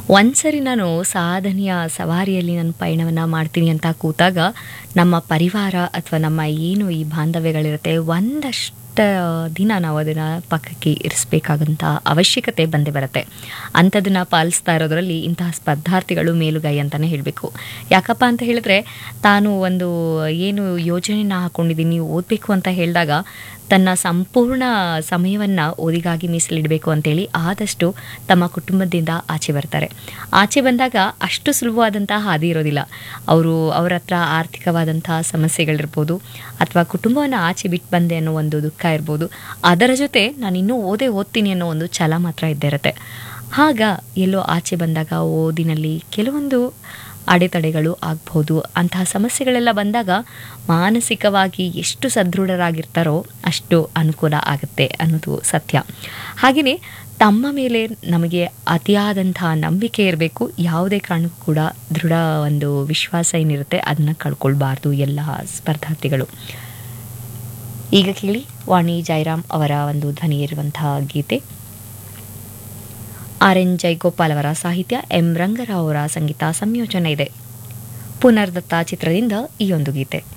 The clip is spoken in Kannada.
ಒಂದ್ಸರಿ ನಾನು ಸಾಧನೆಯ ಸವಾರಿಯಲ್ಲಿ ನಾನು ಪಯಣವನ್ನು ಮಾಡ್ತೀನಿ ಅಂತ ಕೂತಾಗ ನಮ್ಮ ಪರಿವಾರ ಅಥವಾ ನಮ್ಮ ಏನು ಈ ಬಾಂಧವ್ಯಗಳಿರುತ್ತೆ ಒಂದಷ್ಟು ದಿನ ನಾವು ಅದನ್ನು ಪಕ್ಕಕ್ಕೆ ಇರಿಸ್ಬೇಕಾಗಂಥ ಅವಶ್ಯಕತೆ ಬಂದೇ ಬರುತ್ತೆ ಅಂಥದ್ದನ್ನು ಪಾಲಿಸ್ತಾ ಇರೋದ್ರಲ್ಲಿ ಇಂತಹ ಸ್ಪರ್ಧಾರ್ಥಿಗಳು ಮೇಲುಗೈ ಅಂತಲೇ ಹೇಳಬೇಕು ಯಾಕಪ್ಪ ಅಂತ ಹೇಳಿದ್ರೆ ತಾನು ಒಂದು ಏನು ಯೋಜನೆಯನ್ನು ಹಾಕ್ಕೊಂಡಿದ್ದೀನಿ ಓದಬೇಕು ಅಂತ ಹೇಳಿದಾಗ ತನ್ನ ಸಂಪೂರ್ಣ ಸಮಯವನ್ನು ಓದಿಗಾಗಿ ಮೀಸಲಿಡಬೇಕು ಅಂತೇಳಿ ಆದಷ್ಟು ತಮ್ಮ ಕುಟುಂಬದಿಂದ ಆಚೆ ಬರ್ತಾರೆ ಆಚೆ ಬಂದಾಗ ಅಷ್ಟು ಸುಲಭವಾದಂತಹ ಹಾದಿ ಇರೋದಿಲ್ಲ ಅವರು ಅವರ ಹತ್ರ ಆರ್ಥಿಕವಾದಂಥ ಸಮಸ್ಯೆಗಳಿರ್ಬೋದು ಅಥವಾ ಕುಟುಂಬವನ್ನು ಆಚೆ ಬಿಟ್ಟು ಬಂದೆ ಅನ್ನೋ ಒಂದು ದುಃಖ ಇರ್ಬೋದು ಅದರ ಜೊತೆ ನಾನು ಇನ್ನೂ ಓದೇ ಓದ್ತೀನಿ ಅನ್ನೋ ಒಂದು ಛಲ ಮಾತ್ರ ಇದ್ದೇ ಇರುತ್ತೆ ಆಗ ಎಲ್ಲೋ ಆಚೆ ಬಂದಾಗ ಓದಿನಲ್ಲಿ ಕೆಲವೊಂದು ಅಡೆತಡೆಗಳು ಆಗ್ಬೋದು ಅಂತಹ ಸಮಸ್ಯೆಗಳೆಲ್ಲ ಬಂದಾಗ ಮಾನಸಿಕವಾಗಿ ಎಷ್ಟು ಸದೃಢರಾಗಿರ್ತಾರೋ ಅಷ್ಟು ಅನುಕೂಲ ಆಗುತ್ತೆ ಅನ್ನೋದು ಸತ್ಯ ಹಾಗೆಯೇ ತಮ್ಮ ಮೇಲೆ ನಮಗೆ ಅತಿಯಾದಂತಹ ನಂಬಿಕೆ ಇರಬೇಕು ಯಾವುದೇ ಕಾರಣಕ್ಕೂ ಕೂಡ ದೃಢ ಒಂದು ವಿಶ್ವಾಸ ಏನಿರುತ್ತೆ ಅದನ್ನು ಕಳ್ಕೊಳ್ಬಾರ್ದು ಎಲ್ಲ ಸ್ಪರ್ಧಾರ್ಥಿಗಳು ಈಗ ಕೇಳಿ ವಾಣಿ ಜಯರಾಮ್ ಅವರ ಒಂದು ಧ್ವನಿ ಇರುವಂತಹ ಗೀತೆ ಆರ್ ಎನ್ ಜೈಗೋಪಾಲ್ ಅವರ ಸಾಹಿತ್ಯ ಎಂ ರಂಗರಾವ್ ಅವರ ಸಂಗೀತ ಸಂಯೋಜನೆ ಇದೆ ಪುನರ್ದತ್ತ ಚಿತ್ರದಿಂದ ಈ ಒಂದು ಗೀತೆ